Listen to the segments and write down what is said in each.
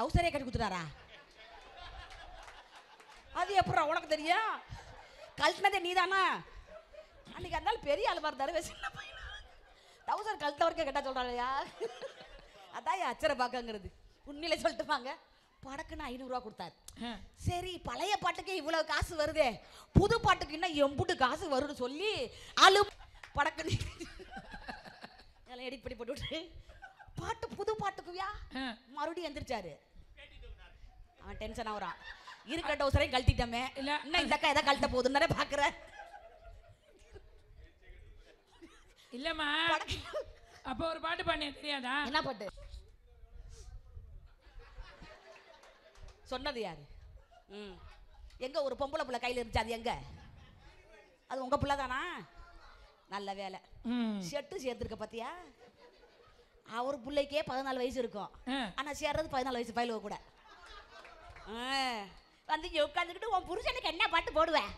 டவுசரே கட்டி கொடுத்துட்டாரா அது எப்படா உனக்கு தெரியும் கழட்டினதே நீதானா அன்னைக்கு அந்த நாள் பெரிய ஆள் இருந்தாரு சின்ன பையனா டவுசர் கழட்டவருக்கே கேட்டா சொல்றாளையா அதான் என் அச்சரை பார்க்கங்கிறது உண்மையிலே சொல்லிட்டுப்பாங்க படக்குன்னு ஐநூறுரூவா கொடுத்தாரு ஆ. சரி பழைய பாட்டுக்கே இவ்வளவு காசு வருதே புது பாட்டுக்கு இன்னும் எம்புட்டு காசு வரும்னு சொல்லி அழு படக்குன்னு எல்லாம் எடிட் பண்ணி போட்டு விட்டு பாட்டு புது பாட்டுக்குவியா ஆ. மறுபடியும் எந்திரிச்சாரு அவன் டென்ஷன் ஆகுறான் இருக்கிற டவுசரையும் கழட்டிட்டமே இல்ல. இன்னும் இந்த அக்கா எதை கழட்ட போகுதுன்னு தானே பாக்குறேன் இல்லம்மா அப்போ ஒரு பாட்டு பாடினேன் தெரியாதா என்ன பாட்டு சொன்னது யாரு ம் எங்க ஒரு பொம்பளை புள்ள கையில இருந்துச்சு அது எங்க அது உங்க புள்ள தானா நல்ல வேலை ம் ஷெட்டு சேர்த்துருக்க பாத்தியா அவர் பிள்ளைக்கே பதினாலு வயசு இருக்கும் ஆ. ஆனா சேர்றது பதினாலு வயசு பயிலுவ கூட ஆ, வந்து இங்க உட்காந்துக்கிட்டு உன் புருஷனுக்கு என்ன பாட்டு போடுவேன்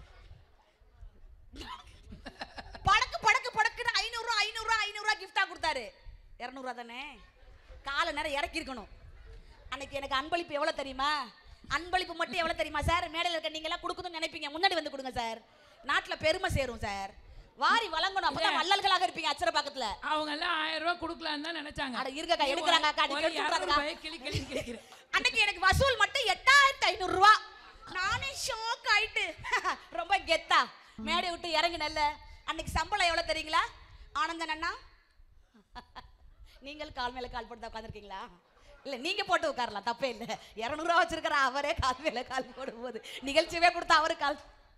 படக்கு படக்கு படக்குன்னு ஐநூறுரூவா ஐநூறுரூவா ஐநூறுரூவா கிஃப்டா கொடுத்தாரு இரநூறுவா தானே காலை நேரம் இறக்கியிருக்கணும் அன்னைக்கு எனக்கு அன்பளிப்பு எவ்வளோ தெரியுமா அன்பளிப்பு மட்டும் எவ்வளோ தெரியுமா சார் மேடையில் இருக்க நீங்களாம் கொடுக்கணும்னு நினைப்பீங்க முன்னாடி வந்து கொடுங்க சார் நாட்டில் பெருமை சேரும் சார் வாரி வழங்கணும் அப்பதான் வள்ளல்களாக இருப்பீங்க அச்சர பக்கத்துல அவங்க எல்லாம் ஆயிரம் ரூபாய் கொடுக்கலான்னு தான் நினைச்சாங்க அட இருக்கக்கா, எடுக்கறாங்க அக்கா, நீ ஒரு எடுத்து இரநூறு விட்றாதக்கா. ரூபாயை கிளி கிளி கிளிக்கிறேன் அன்னைக்கு எனக்கு வசூல் மட்டும் எட்டாயிரத்தி ஐநூறு ரூபா நானே ஷாக் ஆயிட்டு ரொம்ப கெத்தா மேடை விட்டு இறங்கினல்ல அன்னைக்கு சம்பளம் எவ்வளவு தெரியுங்களா ஆனந்தன் அண்ணா நீங்கள் கால் மேல கால் போட்டு உட்காந்துருக்கீங்களா இல்ல நீங்க போட்டு உட்காரலாம் தப்பே இல்ல இரநூறுவா வச்சிருக்கிற அவரே கால் மேல கால் போடும்போது நிகழ்ச்சியவே கொடுத்தா அவரு கால்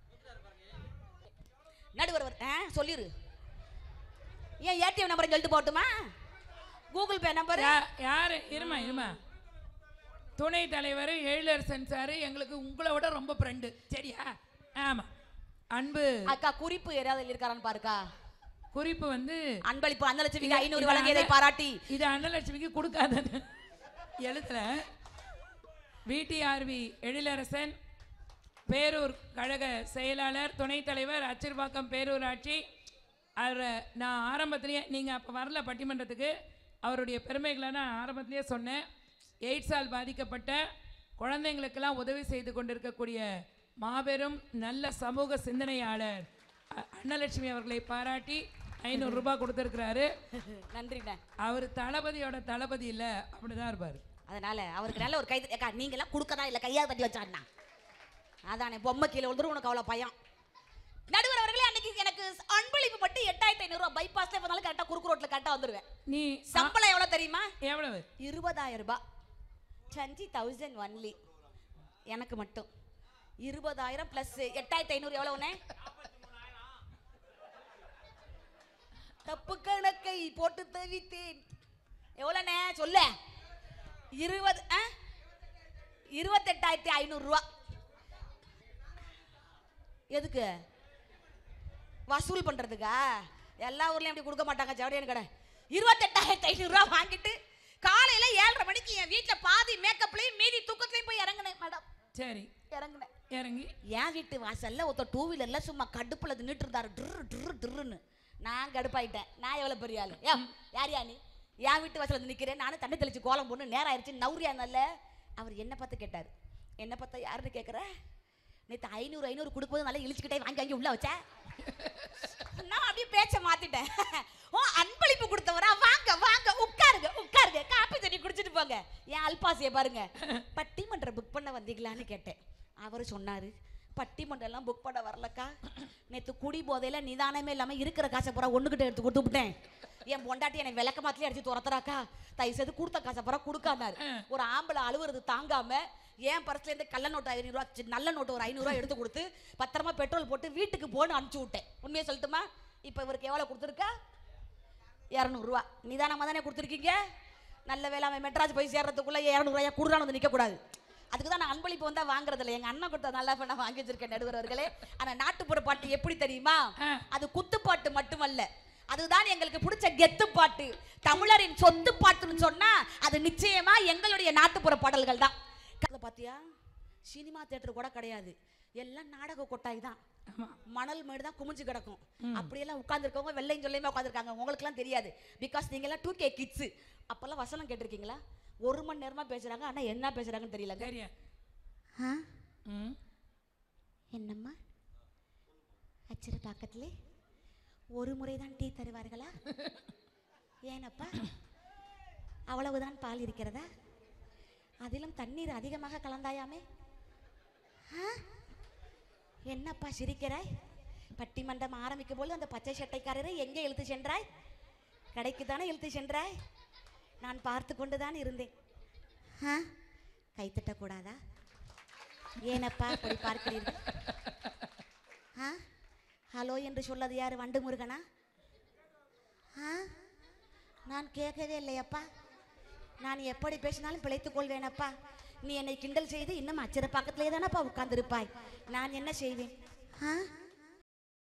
நடுவர் வரு- ஆ சொல்லிரு ஏன் ஏடிஎம் நம்பர் சொல்லிட்டு போட்டுமா கூகுள் பே நம்பர் யா- யாரு இருமா இருமா துணை தலைவர் எழிலரசன் சார் எங்களுக்கு உங்களை விட ரொம்ப ஃப்ரெண்டு சரியா ஆமா அன்பு அக்கா குறிப்பு யாராவது இருக்காரான்னு பாருக்கா குறிப்பு வந்து அன்பளிப்பு அந்த லட்சுமிக்கு இது- ஐநூறு இது வழங்கியதை அண்ணா- பாராட்டி இது அன்னலட்சுமிக்கு கொடுக்காதது எழுத்துல விடிஆர்வி எழிலரசன் பேரூர் கழக செயலாளர் துணைத் தலைவர் அச்சிறுபாக்கம் பேரூராட்சி அவரை நான் ஆரம்பத்திலேயே நீங்கள் அப்போ வரல பட்டிமன்றத்துக்கு அவருடைய பெருமைகளை நான் ஆரம்பத்திலேயே சொன்னேன் எய்ட்ஸால் பாதிக்கப்பட்ட குழந்தைங்களுக்கெல்லாம் உதவி செய்து கொண்டிருக்கக்கூடிய மாபெரும் நல்ல சமூக சிந்தனையாளர் அ- அன்னலட்சுமி அவர்களை பாராட்டி ஐநூறு ரூபாய் கொடுத்துருக்கிறாரு நன்றிண்ணே அவர் தளபதியோட தளபதி இல்லை அப்படிதான் இருப்பார் அதனால அவருக்கு நல்ல ஒரு கை அக்கா நீங்க எல்லாம் கொடுக்கதா இல்ல கையா தட்டி வச்சாண்ணா அதானே பொம்மை கீழே விழுந்துரும் உனக்கு அவ்வளவு பயம் நடுவர் அவர்களே அன்னைக்கு எனக்கு அன்பளிப்பு மட்டும் எட்டாயிரத்தி ஐநூறு ரூபாய் பைபாஸ்ல போனாலும் கரெக்டா குறுக்கு ரோட்ல கரெக்டா வந்துருவேன் நீ சம்பளம் எவ்வளவு தெரியுமா எவ்வளவு இருபதாயிரம் ரூபாய் டுவெண்ட்டி தௌசண்ட் ஒன்லி எனக்கு மட்டும் இருபதாயிரம் பிளஸ் எட்டாயிரத்தி ஐநூறு எவ்வளவுண்ணே தப்பு கணக்கை போட்டு தவித்தேன் எவ்வளோண்ணே சொல்ல இருபது ஆ இருபத்தெட்டாயிரத்தி ஐநூறுரூவா எதுக்கு வசூல் பண்ணுறதுக்கா எல்லா ஊர்லேயும் அப்படி கொடுக்க மாட்டாங்க ஜவுடியன் கடை இருபத்தெட்டாயிரத்தி ஐநூறுரூவா வாங்கிட்டு காலையில் ஏழரை மணிக்கு என் வீட்டில் பாதி மேக்கப்லையும் மீதி தூக்கத்துலையும் போய் இறங்கினேன் மேடம் சரி இறங்கினேன் இறங்கி என் வீட்டு வாசல்ல ஒருத்தர் டூ வீலர்ல சும்மா கடுப்புல நின்றுட்டு இருந்தாரு ட்ரு ட்ரு ட்ருன்னு நான் கடுப்பாயிட்டேன் நான் எவ்வளவு பெரிய ஆளு ஏ யார் யா நீ என் வீட்டு வாசல்ல வந்து நிக்கிறேன் நானும் தண்ணி தெளிச்சு கோலம் போட்டு நேரம் ஆயிடுச்சு நௌரியா நல்ல அவர் என்ன பார்த்து கேட்டார் என்ன பார்த்தா யாருன்னு கேட்குற நேற்று ஐநூறு ஐநூறு கொடுக்கும்போது நல்லா இழிச்சுக்கிட்டே வாங்கி வாங்கி உள்ள வச்ச நான் அப்படியே பேச்ச மாத்திட்டேன் ஓ அன்பளிப்பு கொடுத்தவரா வாங்க வாங்க உட்காருங்க உட்காருங்க காப்பி தண்ணி குடிச்சிட்டு போங்க என் அல்பாசியை பாருங்க பட்டிமன்றம் புக் பண்ண வந்தீங்களான்னு கேட்டேன் அவர் சொன்னாரு பட்டிமன்றம் எல்லாம் புக் பண்ண வரலக்கா நேத்து குடி போதையில நிதானமே இல்லாம இருக்கிற காசை பூரா ஒண்ணுகிட்ட எடுத்து கொடுத்து விட்டேன் என் பொண்டாட்டி என்னை விளக்க மாத்திலே அடிச்சு துரத்துறாக்கா தயவு செய்து கொடுத்த காசை பூரா கொடுக்கானாரு ஒரு ஆம்பளை அழுவுறது தாங்காம என் பர்ஸ்ல இருந்து கள்ள நோட்டு ஐநூறுரூவா சி- நல்ல நோட்டு ஒரு ஐநூறுரூவா எடுத்து கொடுத்து பத்திரமா பெட்ரோல் போட்டு வீட்டுக்கு போன்னு அனுப்பிச்சு விட்டேன் உண்மையை சொல்லட்டுமா இப்போ இவருக்கு எவ்வளோ கொடுத்துருக்கா இரநூறுவா நிதானமாக தானே கொடுத்துருக்கீங்க நல்ல வேலை அவன் மெட்ராஸ் போய் சேர்றதுக்குள்ளே இரநூறுவாயா கொடுறான்னு வந்து நிற்கக்கூடாது அதுக்கு தான் நான் அன்பளிப்பு வந்தால் வாங்குறதில்ல எங்கள் அண்ணன் கொடுத்த நல்லா பண்ண வாங்கி வச்சிருக்கேன் நடுவர் அவர்களே ஆனால் நாட்டுப்புற பாட்டு எப்படி தெரியுமா ஆ. அது அது குத்துப்பாட்டு மட்டுமல்ல அதுதான் எங்களுக்கு பிடிச்ச கெத்து பாட்டு தமிழரின் சொத்து பாட்டுன்னு சொன்னா அது நிச்சயமா எங்களுடைய நாட்டுப்புற பாடல்கள் தான் அதை பாத்தியா சினிமா தேட்டர் கூட கிடையாது எல்லாம் நாடக கொட்டாய் தான் ஆமா மணல் மேடு தான் குமிஞ்சு கிடக்கும் அப்படியெல்லாம் உட்காந்துருக்கவங்க வெள்ளையும் சொல்லையுமே உட்காந்துருக்காங்க உங்களுக்குலாம் தெரியாது பிகாஸ் நீங்க எல்லாம் டூ கே கிட்ஸ் அப்பெல்லாம் வசனம் கேட்டிருக்கீங்களா ஒரு மணி நேரமா பேசுறாங்க ஆனா என்ன பேசுறாங்கன்னு தெரியலங்க சரியா ஆ ம் என்னம்மா அச்சர பக்கத்திலே ஒரு முறைதான் டீ தருவார்களா ஏனப்பா அவ்வளவுதான் பால் இருக்கிறதா அதிலும் தண்ணீர் அதிகமாக கலந்தாயாமே ஆ? என்னப்பா சிரிக்கிறாய் பட்டிமன்றம் ஆரம்பிக்கும் போது அந்த பச்சை சட்டைக்காரரை எங்கே இழுத்து சென்றாய் கடைக்கு தானே இழுத்து சென்றாய் நான் பார்த்து கொண்டு தான் இருந்தேன் ஆ கைத்தட்டக்கூடாதா ஏனப்பா அப்படி பார்க்கிறீர்கள் ஆ ஹலோ என்று சொல்லது யார் வண்டு முருகனா ஆ நான் கேட்கவே இல்லையப்பா நான் எப்படி பேசினாலும் பிழைத்துக் கொள்வேனப்பா நீ என்னை கிண்டல் செய்து இன்னும் அச்சர பக்கத்திலே தானப்பா உட்கார்ந்திருப்பாய் நான் என்ன செய்வேன் ஆ